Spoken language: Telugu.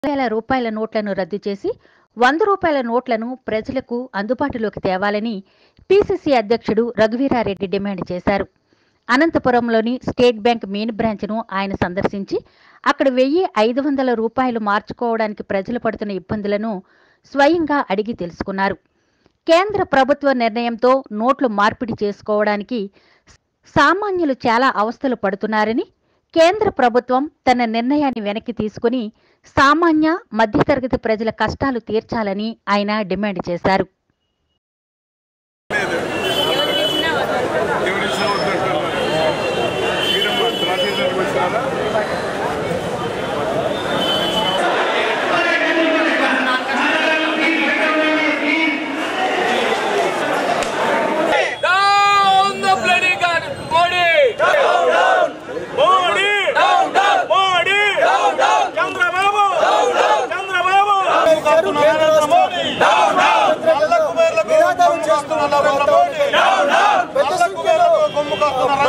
వేల రూపాయల నోట్లను రద్దు చేసి వంద రూపాయల నోట్లను ప్రజలకు అందుబాటులోకి తేవాలని పిసిసి అధ్యక్షుడు రఘువీరారెడ్డి డిమాండ్ చేశారు అనంతపురంలోని స్టేట్ బ్యాంక్ మెయిన్ బ్రాంచ్ను ఆయన సందర్శించి అక్కడ వెయ్యి ఐదు వందల రూపాయలు మార్చుకోవడానికి ప్రజలు పడుతున్న ఇబ్బందులను స్వయంగా అడిగి తెలుసుకున్నారు కేంద్ర ప్రభుత్వ నిర్ణయంతో నోట్లు మార్పిడి చేసుకోవడానికి సామాన్యులు చాలా అవస్థలు పడుతున్నారని కేంద్ర ప్రభుత్వం తన నిర్ణయాన్ని వెనక్కి తీసుకుని సామాన్య మధ్యతరగతి ప్రజల కష్టాలు తీర్చాలని ఆయన డిమాండ్ చేశారు ఎవరిచ్చినా వద్దంటారు మీరమ్మా తహసీల్దార్కి వచ్చినారా Down the bloody gun, Modi! Down, down! Modi! Down, down! Modi! Down, down! Chandrababu! Down, down! Chandrababu! Narendra Modi! Down, down! నల్ల కుబేర్లకు కొమ్ము కాస్తున్న నరేంద్ర మోడీ! Down, down! నల్ల కుబేర్లకు కొమ్ము కాస్తున్న